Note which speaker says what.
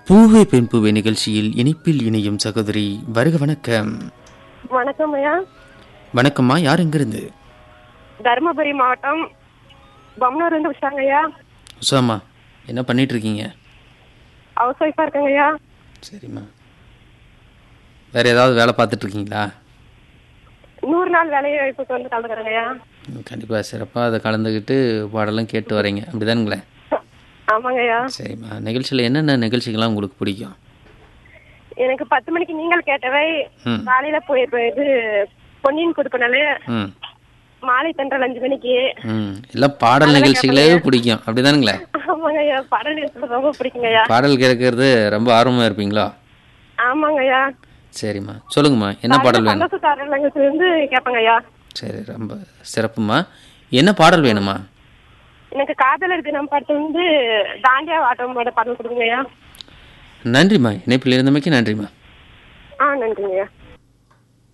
Speaker 1: பூவே பெண் பூவே நிகழ்ச்சியில் இனிப்பில் இணையும் சகோதரி வருக வணக்கம்
Speaker 2: வணக்கம் ஐயா
Speaker 1: வணக்கம்மா யார் எங்கிருந்து
Speaker 2: தருமபுரி மாவட்டம் பம்னூர் இருந்து விட்டாங்க ஐயா
Speaker 1: உஷாம்மா என்ன பண்ணிட்டு இருக்கீங்க
Speaker 2: ஹவுஸ் ஒய்ஃபா இருக்கேங்க ஐயா
Speaker 1: சரிம்மா வேற ஏதாவது வேலை பார்த்துட்டு இருக்கீங்களா
Speaker 2: நூறு நாள் வேலையை வாய்ப்புக்கு வந்து கலந்துக்கிறேங்க ஐயா
Speaker 1: கண்டிப்பாக சிறப்பாக அதை கலந்துக்கிட்டு பாடலாம் கேட்டு வரீங்க அப்படிதானுங்களே
Speaker 2: ஆமாங்க ஐயா
Speaker 1: சரிம்மா நிகழ்ச்சியில் என்னென்ன நிகழ்ச்சிகள்லாம் உங்களுக்கு பிடிக்கும்
Speaker 2: எனக்கு பத்து மணிக்கு நீங்கள் கேட்டவை
Speaker 1: ம்.
Speaker 2: காலையில போய் இது பொன்னியின் கொடுக்கணாலே
Speaker 1: ம்
Speaker 2: மாலை தென்றல் அஞ்சு மணிக்கு
Speaker 1: ம் எல்லாம் பாடல் நிகழ்ச்சிகளே பிடிக்கும் அப்படிதானுங்களே
Speaker 2: ஆமாங்க ஐயா படம் நிறுத்தம் ரொம்ப பிடிக்குங்க ஐயா
Speaker 1: பாடல் கேட்கறது ரொம்ப ஆர்வமாக இருப்பீங்களா
Speaker 2: ஆமாங்க ஐயா
Speaker 1: சரிம்மா சொல்லுங்கம்மா என்ன பாடல் வேணும்
Speaker 2: சந்தோஷ சாரலங்கத்துல இருந்து கேட்பேங்க ஐயா
Speaker 1: சரி ரொம்ப சிறப்புமா என்ன பாடல் வேணுமா
Speaker 2: எனக்கு காதலர் தினம் படத்துல வந்து தாண்டியா ஆட்டோமோட பாடல் கொடுங்க ஐயா
Speaker 1: நன்றிம்மா இணைப்பில் இருந்தமைக்கு நன்றிம்மா
Speaker 2: ஆ நன்றிங்க ஐயா